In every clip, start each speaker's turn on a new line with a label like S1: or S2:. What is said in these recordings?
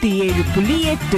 S1: நூத்தி ஏழு புள்ளி எட்டு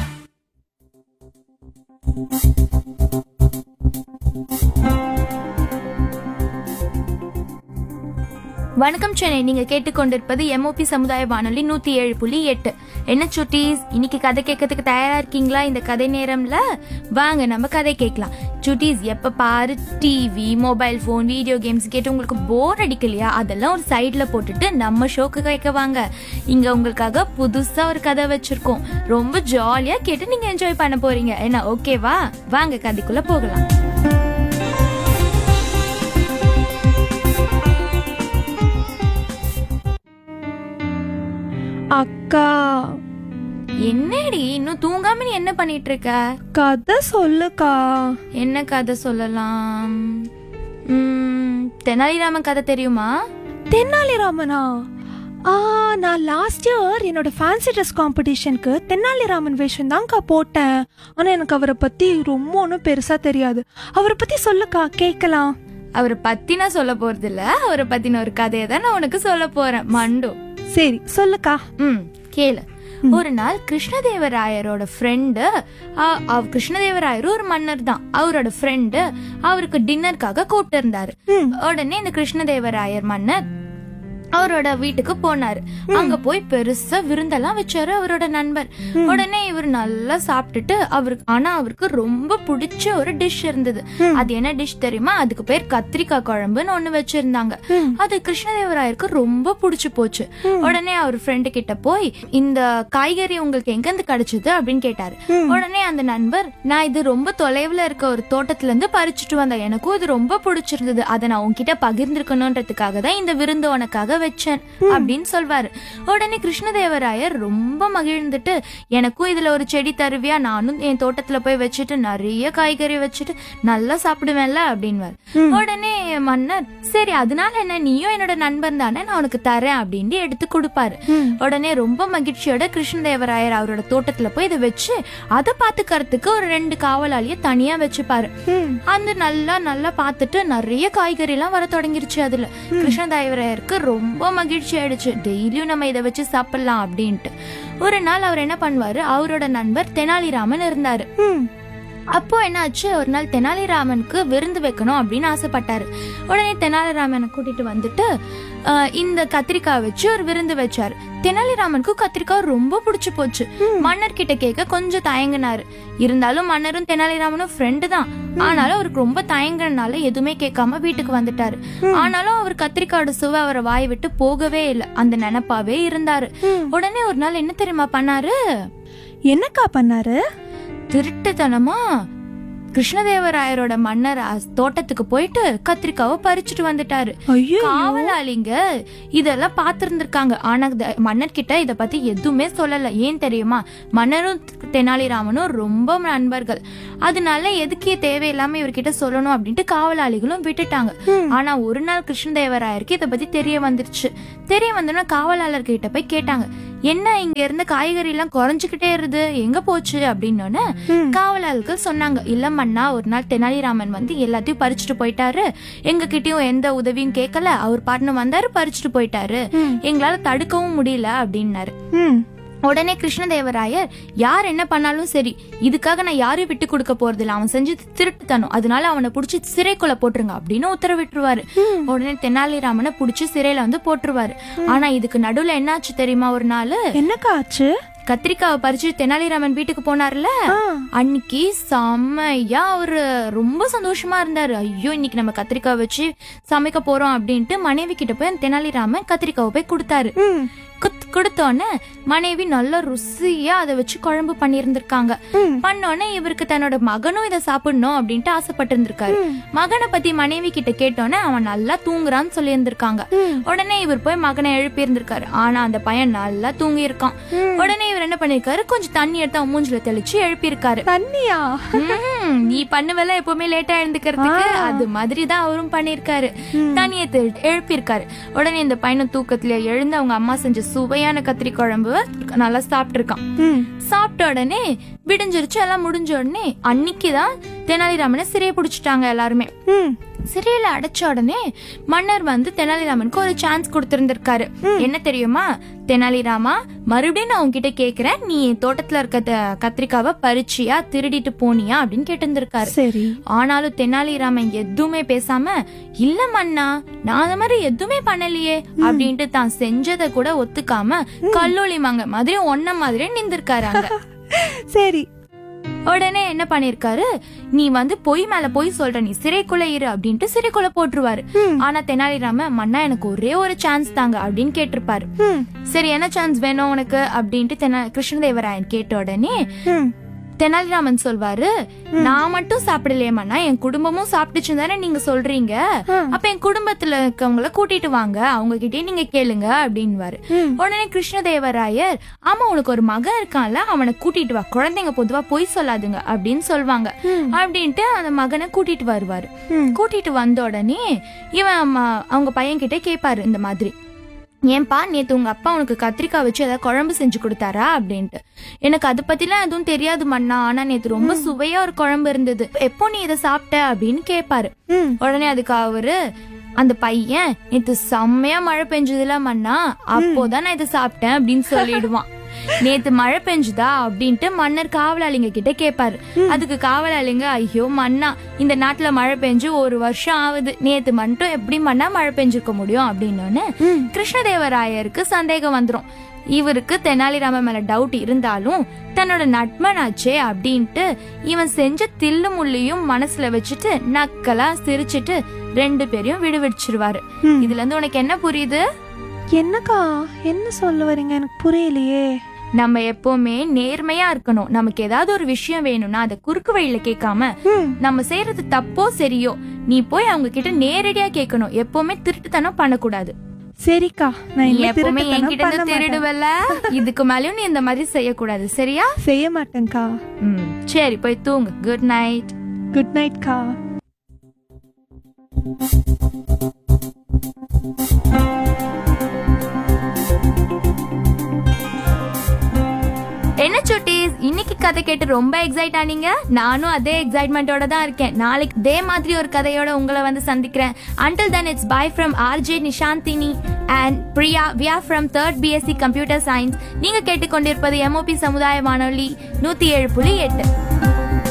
S2: வணக்கம் சென்னை நீங்க கேட்டுக்கொண்டிருப்பது எம்ஓபி சமுதாய வானொலி நூத்தி ஏழு புள்ளி எட்டு என்ன சுட்டீஸ் இன்னைக்கு கதை கேட்கறதுக்கு தயாரா இருக்கீங்களா இந்த கதை நேரம்ல வாங்க நம்ம கதை கேட்கலாம் சுட்டீஸ் எப்ப பாரு TV mobile phone video games கேட்டு உங்களுக்கு போர் அடிக்கலையா அதெல்லாம் ஒரு சைட்ல போட்டுட்டு நம்ம ஷோக்கு கேட்க வாங்க இங்க உங்களுக்காக புதுசா ஒரு கதை வச்சிருக்கோம் ரொம்ப ஜாலியா கேட்டு நீங்க என்ஜாய் பண்ண போறீங்க என்ன ஓகேவா வாங்க கதைக்குள்ள போகலாம்
S3: அக்கா
S2: என்னடி இன்னும் தூங்காம நீ என்ன பண்ணிட்டு இருக்க
S3: கதை சொல்லுக்கா
S2: என்ன கதை சொல்லலாம் உம், தெனாலிராமன் கதை தெரியுமா
S3: தென்னாலிராமனா ஆ நான் லாஸ்ட் இயர் என்னோட ஃபேன்சி ட்ரெஸ் காம்படிஷனுக்கு தென்னாலிராமன் வேஷம் தான்க்கா போட்டேன் ஆனால் எனக்கு அவரை பற்றி ரொம்ப ஒன்றும் பெருசாக தெரியாது அவரை பற்றி சொல்லுக்கா கேட்கலாம்
S2: அவரை பத்தி நான் சொல்ல போறது இல்ல அவரை பத்தின ஒரு கதையை தான் நான் உனக்கு சொல்ல போறேன் மண்டு
S3: சரி சொல்லுக்கா
S2: ம் கேளு ஒரு நாள் கிருஷ்ணதேவராயரோட ஃப்ரெண்டு கிருஷ்ணதேவராயர் ஒரு மன்னர் தான் அவரோட ஃப்ரெண்டு அவருக்கு டின்னருக்காக கூப்பிட்டு இருந்தாரு உடனே இந்த கிருஷ்ணதேவராயர் மன்னர் அவரோட வீட்டுக்கு போனாரு அங்க போய் பெருசா விருந்தெல்லாம் வச்சாரு அவரோட நண்பர் உடனே இவர் நல்லா சாப்பிட்டுட்டு அவருக்கு ஆனா அவருக்கு ரொம்ப பிடிச்ச ஒரு டிஷ் இருந்தது அது என்ன டிஷ் தெரியுமா அதுக்கு பேர் கத்திரிக்காய் குழம்புன்னு ஒண்ணு வச்சிருந்தாங்க அது கிருஷ்ணதேவராயருக்கு ரொம்ப பிடிச்சு போச்சு உடனே அவர் ஃப்ரெண்டு கிட்ட போய் இந்த காய்கறி உங்களுக்கு எங்க இருந்து கிடைச்சது அப்படின்னு கேட்டாரு உடனே அந்த நண்பர் நான் இது ரொம்ப தொலைவுல இருக்க ஒரு தோட்டத்துல இருந்து பறிச்சுட்டு வந்தேன் எனக்கும் இது ரொம்ப பிடிச்சிருந்தது அதை நான் உன்கிட்ட பகிர்ந்திருக்கணும்ன்றதுக்காக தான் இந்த விருந்து உனக்காக வச்சேன் அப்படின்னு சொல்வாரு உடனே கிருஷ்ணதேவராயர் ரொம்ப மகிழ்ந்துட்டு எனக்கும் இதுல ஒரு செடி தருவியா நானும் என் தோட்டத்துல போய் வச்சுட்டு நிறைய காய்கறி வச்சுட்டு நல்லா சாப்பிடுவேன்ல அப்படின்வார் உடனே மன்னர் சரி அதனால என்ன நீயும் என்னோட நண்பன் தானே நான் உனக்கு தரேன் அப்படின்ட்டு எடுத்து கொடுப்பாரு உடனே ரொம்ப மகிழ்ச்சியோட கிருஷ்ணதேவராயர் அவரோட தோட்டத்துல போய் இதை வச்சு அதை பாத்துக்கறதுக்கு ஒரு ரெண்டு காவலாளிய தனியா வச்சுப்பாரு அந்த நல்லா நல்லா பார்த்துட்டு நிறைய காய்கறி எல்லாம் வர தொடங்கிருச்சு அதுல கிருஷ்ணதேவராயருக்கு ரொம்ப மகிழ்ச்சி ஆயிடுச்சு டெய்லியும் நம்ம இதை வச்சு சாப்பிடலாம் அப்படின்ட்டு ஒரு நாள் அவர் என்ன பண்ணுவாரு அவரோட நண்பர் தெனாலிராமன் இருந்தாரு அப்போ என்னாச்சு ஒரு நாள் தெனாலிராமனுக்கு விருந்து வைக்கணும் அப்படின்னு ஆசைப்பட்டாரு உடனே தெனாலிராமனை கூட்டிட்டு வந்துட்டு ஆஹ், இந்த கத்திரிக்காய் வச்சு ஒரு விருந்து வச்சாரு தெனாலிராமனுக்கு கத்திரிக்காய் ரொம்ப பிடிச்சு போச்சு மன்னர் கிட்ட கேட்க கொஞ்சம் தயங்கினாரு இருந்தாலும் மன்னரும் தெனாலிராமனும் ஃப்ரெண்டு தான் ஆனாலும் அவருக்கு ரொம்ப தயங்குறதுனால எதுவுமே கேட்காம வீட்டுக்கு வந்துட்டாரு ஆனாலும் அவர் கத்திரிக்காயோட சுவை அவரை வாய் விட்டு போகவே இல்லை அந்த நினைப்பாவே இருந்தாரு உடனே ஒரு நாள் என்ன தெரியுமா பண்ணாரு
S3: என்னக்கா பண்ணாரு
S2: திருட்டுத்தனமா கிருஷ்ணதேவராயரோட மன்னர் அஸ்- தோட்டத்துக்கு போயிட்டு கத்திரிக்காவை பறிச்சுட்டு வந்துட்டாரு
S3: ஐயோ
S2: காவலாளிங்க இதெல்லாம் பார்த்திருந்திருக்காங்க ஆனா த- மன்னர்கிட்ட இத பத்தி எதுவுமே சொல்லல ஏன் தெரியுமா மன்னரும் தெனாலிராமனும் ரொம்ப நண்பர்கள் அதனால எதுக்கே தேவையில்லாம இவர்கிட்ட சொல்லணும் அப்படின்ட்டு காவலாளிகளும் விட்டுட்டாங்க ஆனா ஒரு நாள் கிருஷ்ணதேவராயருக்கு இத பத்தி தெரிய வந்துருச்சு தெரிய வந்தோன்னா காவலாளர் கிட்ட போய் கேட்டாங்க என்ன இங்க இருந்த காய்கறி எல்லாம் குறைஞ்சுக்கிட்டே இருது எங்க போச்சு அப்படின்னோன்னு காவலாளர்கள் சொன்னாங்க இல்ல மன்னா ஒரு நாள் தெனாலிராமன் வந்து எல்லாத்தையும் பறிச்சுட்டு போயிட்டாரு எங்க கிட்டயும் எந்த உதவியும் கேட்கல அவர் பாட்டுன்னு வந்தாரு பறிச்சுட்டு போயிட்டாரு எங்களால தடுக்கவும் முடியல அப்படின்னாரு
S3: ம்
S2: உடனே கிருஷ்ணதேவராயர் யார் என்ன பண்ணாலும் சரி இதுக்காக நான் யாரையும் விட்டு கொடுக்க போறதில்ல அவன் செஞ்சு திருட்டுத்தனம் அதனால அவனை புடிச்சு சிறைக்குள்ள போட்டுருங்க அப்படின்னு உத்தரவிட்டுருவாரு உடனே தெனாலிராமனை புடிச்சு சிறையில வந்து போட்டுருவாரு ஆனா இதுக்கு நடுவுல என்னாச்சு தெரியுமா ஒரு நாள்
S3: என்னக்கா ஆச்சு
S2: கத்திரிக்காவை பறிச்சு தெனாலிராமன் வீட்டுக்கு போனார்ல அன்னைக்கு செம்மையா அவரு ரொம்ப சந்தோஷமா இருந்தாரு ஐயோ இன்னைக்கு நம்ம கத்திரிக்காய் வச்சு சமைக்க போறோம் அப்படின்ட்டு மனைவி கிட்ட போய் அந்த தெனாலிராமன் கத்திரிக்காவை போய் கொடுத்தாரு குத்- கொடுத்தோன்னே மனைவி நல்ல ருசியா அதை வச்சு குழம்பு பண்ணியிருந்திருக்காங்க பண்ணோன்னே இவருக்கு தன்னோட மகனும் இதை சாப்பிடணும் அப்படின்ட்டு ஆசைப்பட்டு இருந்திருக்காரு மகனை பத்தி மனைவி கிட்ட கேட்டோன்னே அவன் நல்லா தூங்குறான்னு சொல்லி இருந்திருக்காங்க உடனே இவர் போய் மகனை எழுப்பி இருந்திருக்காரு ஆனா அந்த பையன் நல்லா தூங்கி இருக்கான் உடனே இவர் என்ன பண்ணிருக்காரு கொஞ்சம் தண்ணி எடுத்து அவன் மூஞ்சில தெளிச்சு எழுப்பி இருக்காரு
S3: தண்ணியா
S2: நீ பண்ணுவெல்லாம் எப்பவுமே லேட்டா எழுந்துக்கிறதுக்கு அது மாதிரி தான் அவரும் பண்ணிருக்காரு தண்ணியை எழுப்பியிருக்காரு உடனே இந்த பையனும் தூக்கத்துல எழுந்து அவங்க அம்மா செஞ்ச சுவையான கத்திரி குழம்பு நல்லா சாப்பிட்டு இருக்கான்
S3: ம்
S2: சாப்பிட்ட உடனே விடிஞ்சிருச்சு எல்லாம் முடிஞ்ச உடனே அன்னைக்குதான் தெனாலிராமனை சிறையை பிடிச்சிட்டாங்க எல்லாருமே
S3: ம்
S2: சிறையில அடைச்ச உடனே மன்னர் வந்து தெனாலிராமனுக்கு ஒரு சான்ஸ் கொடுத்திருந்திருக்காரு என்ன தெரியுமா தெனாலிராமா மறுபடியும் நான் உன்கிட்ட கேக்குறேன் நீ என் தோட்டத்துல இருக்க த- கத்திரிக்காவை பறிச்சியா திருடிட்டு போனியா அப்படின்னு கேட்டிருந்திருக்காரு
S3: சரி
S2: ஆனாலும் தெனாலிராமன் எதுவுமே பேசாம இல்ல மன்னா நான் அந்த மாதிரி எதுவுமே பண்ணலையே அப்படின்ட்டு தான் செஞ்சதை கூட ஒத்துக்காம கல்லூலி மங்க மாதிரி ஒன்ன மாதிரியே நின்றுருக்காரு அங்க
S3: சரி
S2: உடனே என்ன பண்ணிருக்காரு நீ வந்து பொய் மேல பொய் சொல்ற நீ சிறைக்குள்ள இரு அப்படின்ட்டு சிறைக்குள்ள போட்டுருவாரு ஆனா தெனாலிராம மன்னா எனக்கு ஒரே ஒரு சான்ஸ் தாங்க அப்படின்னு கேட்டிருப்பாரு
S3: ம்
S2: சரி என்ன சான்ஸ் வேணும் உனக்கு அப்படின்ட்டு தெனா கிருஷ்ணதேவராயன் கேட்ட உடனே
S3: ம்
S2: தெனாலிராமன் சொல்வாரு நான் மட்டும் சாப்பிடலையே மன்னா என் குடும்பமும் சாப்பிட்டுச்சு தானே நீங்க சொல்றீங்க அப்ப என் குடும்பத்துல இருக்கவங்கள கூட்டிட்டு வாங்க அவங்க கிட்டே நீங்க கேளுங்க அப்படின்வாரு
S3: ம்.
S2: உடனே கிருஷ்ணதேவராயர் ஆமா உனக்கு ஒரு மகன் இருக்கான்ல அவனை கூட்டிட்டு வா குழந்தைங்க பொதுவா பொய் சொல்லாதுங்க அப்படின்னு சொல்வாங்க அப்படின்ட்டு அந்த மகனை கூட்டிட்டு வருவாரு
S3: ம்.
S2: கூட்டிட்டு வந்த உடனே இவன் ம- அவங்க பையன் கிட்ட கேட்பாரு இந்த மாதிரி ஏன்பா நேத்து உங்க அப்பா உனக்கு கத்திரிக்காய் வச்சு ஏதாவது குழம்பு செஞ்சு கொடுத்தாரா அப்படின்ட்டு எனக்கு அதை பத்திலாம் எதுவும் தெரியாது மண்ணா ஆனா நேத்து ரொம்ப சுவையா ஒரு குழம்பு இருந்தது எப்போ நீ இதை சாப்பிட்ட அப்படின்னு கேட்பாரு
S3: ம்.
S2: உடனே அதுக்கு அவரு அந்த பையன் நேத்து செம்மையா மழை பெஞ்சதுல மண்ணா அப்போதான் நான் இதை சாப்பிட்டேன் அப்படின்னு சொல்லிடுவான் நேத்து மழை பெஞ்சுதா அப்படின்ட்டு மன்னர் காவலாளிங்க கிட்ட கேட்பாரு அதுக்கு காவலாளிங்க ஐயோ மன்னா இந்த நாட்டுல மழை பெஞ்சு ஒரு வருஷம் ஆகுது நேத்து மட்டும் எப்படி மண்ணா மழை பெஞ்சிருக்க முடியும் அப்படின்னு கிருஷ்ணதேவராயருக்கு சந்தேகம் வந்துரும் இவருக்கு தெனாலிராமன் மேல டவுட் இருந்தாலும் தன்னோட நட்பனாச்சே அப்படின்ட்டு இவன் செஞ்ச தில்லு முள்ளியும் மனசுல வச்சுட்டு நக்கலா சிரிச்சிட்டு ரெண்டு பேரையும் விடுவிச்சிருவாரு இதுல இருந்து உனக்கு என்ன புரியுது
S3: என்னக்கா என்ன சொல்ல வரீங்க எனக்கு புரியலையே
S2: நம்ம எப்பவுமே நேர்மையா இருக்கணும் நமக்கு ஏதாவது ஒரு விஷயம் வேணும்னா அதை குறுக்கு வழியில கேட்காம
S3: ம்.
S2: நம்ம செய்யறது தப்போ சரியோ நீ போய் அவங்க கிட்ட நேரடியா கேட்கணும் எப்பவுமே திருட்டுத்தனம் பண்ணக்கூடாது
S3: சரிக்கா நான்
S2: நீ
S3: இனிமே
S2: எப்பவுமே
S3: திருட்டுத்தனம்
S2: என்கிட்ட
S3: பண்ண
S2: இருந்து
S3: மாட்டேன்.
S2: திருடுவல இதுக்கு மேலயும் நீ இந்த மாதிரி செய்யக்கூடாது சரியா
S3: செய்ய மாட்டேன்க்கா
S2: ம் சரி போய் தூங்கு குட் நைட்
S3: குட் நைட் கா
S2: என்ன சுட்டீஸ் இன்னைக்கு கதை கேட்டு ரொம்ப எக்ஸைட் ஆனீங்க நானும் அதே எக்ஸைட்மெண்ட்டோட தான் இருக்கேன் நாளைக்கு இதே மாதிரி ஒரு கதையோட உங்களை வந்து சந்திக்கிறேன் until then it's bye from RJ Nishanthini and Priya வியா from third BSc computer science நீங்க கேட்டுக்கொண்டிருப்பது எம்ஓபி சமுதாய வானொலி நூத்தி ஏழு புள்ளி எட்டு